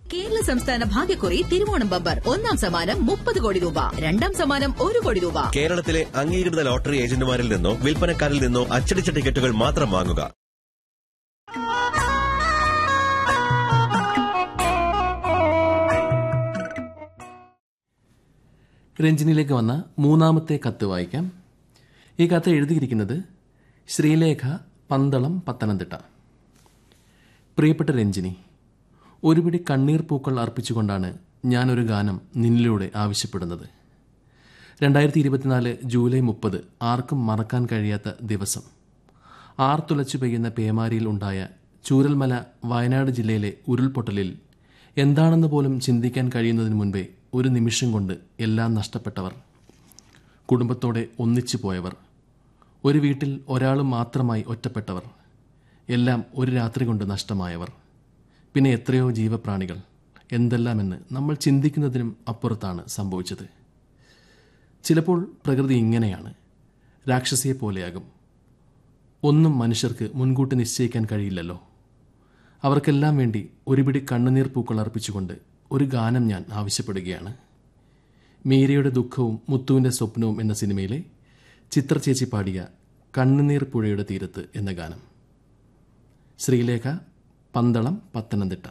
കേരള സംസ്ഥാന ഭാഗ്യക്കുറി തിരുവോണം ബമ്പർ ഒന്നാം സമ്മാനം മുപ്പത് കോടി രൂപ രണ്ടാം സമ്മാനം ഒരു കോടി രൂപ കേരളത്തിലെ അംഗീകൃത ലോട്ടറി ഏജന്റുമാരിൽ നിന്നോ വിൽപ്പനക്കാരിൽ നിന്നോ അച്ചടിച്ച ടിക്കറ്റുകൾ മാത്രം വാങ്ങുക രഞ്ജിനിയിലേക്ക് വന്ന മൂന്നാമത്തെ കത്ത് വായിക്കാം ഈ കത്ത് എഴുതിയിരിക്കുന്നത് ശ്രീലേഖ പന്തളം പത്തനംതിട്ട പ്രിയപ്പെട്ട രഞ്ജിനി ഒരുപിടി കണ്ണീർ പൂക്കൾ അർപ്പിച്ചുകൊണ്ടാണ് ഞാനൊരു ഗാനം നിന്നിലൂടെ ആവശ്യപ്പെടുന്നത് രണ്ടായിരത്തി ഇരുപത്തിനാല് ജൂലൈ മുപ്പത് ആർക്കും മറക്കാൻ കഴിയാത്ത ദിവസം ആർത്തുലച്ചു പെയ്യുന്ന പേമാരിയിൽ ഉണ്ടായ ചൂരൽമല വയനാട് ജില്ലയിലെ ഉരുൾപൊട്ടലിൽ എന്താണെന്ന് പോലും ചിന്തിക്കാൻ കഴിയുന്നതിന് മുൻപേ ഒരു നിമിഷം കൊണ്ട് എല്ലാം നഷ്ടപ്പെട്ടവർ കുടുംബത്തോടെ ഒന്നിച്ചു പോയവർ ഒരു വീട്ടിൽ ഒരാളും മാത്രമായി ഒറ്റപ്പെട്ടവർ എല്ലാം ഒരു രാത്രി കൊണ്ട് നഷ്ടമായവർ പിന്നെ എത്രയോ ജീവപ്രാണികൾ എന്തെല്ലാമെന്ന് നമ്മൾ ചിന്തിക്കുന്നതിനും അപ്പുറത്താണ് സംഭവിച്ചത് ചിലപ്പോൾ പ്രകൃതി ഇങ്ങനെയാണ് രാക്ഷസിയെ പോലെയാകും ഒന്നും മനുഷ്യർക്ക് മുൻകൂട്ടി നിശ്ചയിക്കാൻ കഴിയില്ലല്ലോ അവർക്കെല്ലാം വേണ്ടി ഒരുപിടി കണ്ണുനീർ പൂക്കൾ അർപ്പിച്ചുകൊണ്ട് ഒരു ഗാനം ഞാൻ ആവശ്യപ്പെടുകയാണ് മീരയുടെ ദുഃഖവും മുത്തുവിൻ്റെ സ്വപ്നവും എന്ന സിനിമയിലെ ചിത്രചേച്ചി പാടിയ കണ്ണുനീർ പുഴയുടെ തീരത്ത് എന്ന ഗാനം ശ്രീലേഖ പന്തളം പത്തനംതിട്ട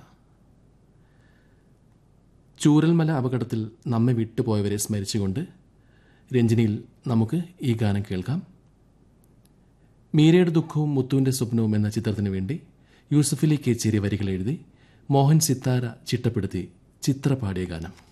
ചൂരൽമല അപകടത്തിൽ നമ്മെ വിട്ടുപോയവരെ സ്മരിച്ചുകൊണ്ട് രഞ്ജിനിയിൽ നമുക്ക് ഈ ഗാനം കേൾക്കാം മീരയുടെ ദുഃഖവും മുത്തുവിന്റെ സ്വപ്നവും എന്ന ചിത്രത്തിനു വേണ്ടി യൂസഫലി കേച്ചേരി വരികൾ എഴുതി മോഹൻ സിത്താര ചിട്ടപ്പെടുത്തി ചിത്ര പാടിയ ഗാനം